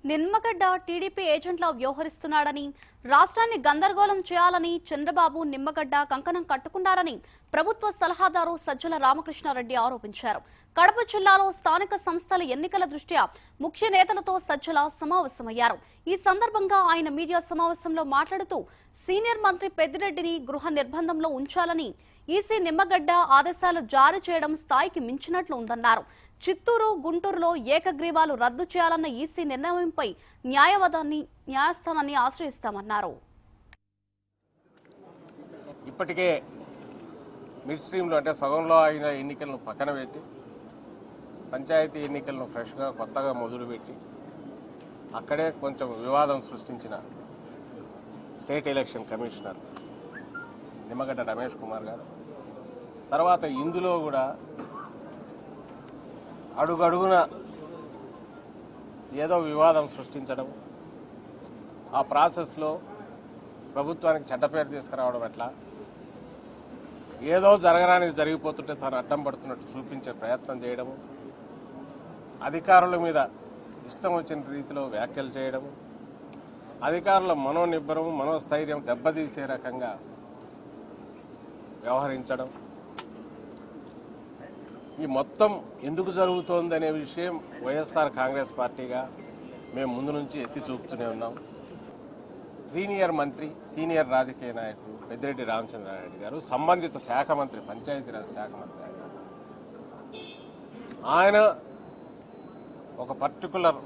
Nimmagadda TDP ఏజెంట్లా వ్యవహరిస్తున్నాడని రాష్ట్రాన్ని గందరగోళం చేయాలని చంద్రబాబు నిమ్మగడ్డ కంకణం కట్టుకున్నారని ప్రభుత్వ సలహాదారు సజ్జల రామకృష్ణారెడ్డి ఆరోపించారు కడప జిల్లాలో స్థానిక సంస్థల ఎన్నికల దృష్ట్యా ముఖ్య నేతలతో సజ్జల సమావేశమయ్యారు ఈ సందర్భంగా ఆయన మీడియా సమావేశంలో మాట్లాడుతూ సీనియర్ మంత్రి పెద్దిరెడ్డిని గృహ నిర్బంధంలో ఉంచాలని ఈసీ నిమ్మగడ్డ ఆదేశాలు జారీ చేయడం స్థాయికి మించినట్లు ఉందన్నారు చిత్తూరు గుంటూరులో ఏకగ్రీవాలు రద్దు చేయాలన్న ఈసీ నిర్ణయంపై న్యాయవాదాన్ని న్యాయస్థానాన్ని ఆశ్రయిస్తామన్నారు ఇప్పటికే మిడ్ స్ట్రీమ్లో అంటే సగంలో అయిన ఎన్నికలను పక్కన పెట్టి పంచాయతీ ఎన్నికలను ఫ్రెష్గా కొత్తగా మొదలుపెట్టి అక్కడే కొంచెం వివాదం సృష్టించిన state election commissioner Nimmagadda Ramesh Kumar garu తర్వాత ఇందులో కూడా అడుగడుగున ఏదో వివాదం సృష్టించడం ఆ ప్రాసెస్లో ప్రభుత్వానికి చెడ్డ పేరు తీసుకురావడం ఎట్లా ఏదో జరగడానికి జరిగిపోతుంటే తాను అడ్డం పడుతున్నట్టు చూపించే ప్రయత్నం చేయడము అధికారుల మీద ఇష్టం వచ్చిన రీతిలో వ్యాఖ్యలు చేయడము అధికారుల మనోనిబ్బరము మనోస్థైర్యం దెబ్బతీసే రకంగా వ్యవహరించడం ఈ మొత్తం ఎందుకు జరుగుతోంది అనే విషయం వైఎస్ఆర్ కాంగ్రెస్ పార్టీగా మేము ముందు నుంచి ఎత్తి చూపుతూనే ఉన్నాం సీనియర్ మంత్రి సీనియర్ రాజకీయ నాయకుడు పెద్దిరెడ్డి రామచంద్రారెడ్డి గారు సంబంధిత శాఖ మంత్రి పంచాయతీరాజ్ శాఖ మంత్రి ఆయన ఆయన ఒక పర్టికులర్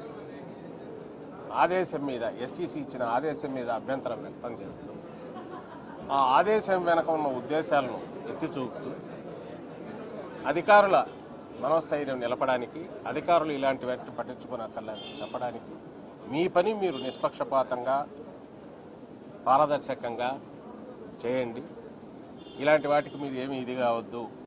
ఆదేశం మీద ఎస్ఈసి ఇచ్చిన ఆదేశం మీద అభ్యంతరం వ్యక్తం చేస్తూ ఆ ఆదేశం వెనక ఉన్న ఉద్దేశాలను ఎత్తి చూపుతూ అధికారుల మనోస్థైర్యం నిలపడానికి అధికారులు ఇలాంటి వ్యక్తి పట్టించుకునక్కర్లని చెప్పడానికి మీ పని మీరు నిష్పక్షపాతంగా పారదర్శకంగా చేయండి ఇలాంటి వాటికి మీరు ఏమీ ఇది కావద్దు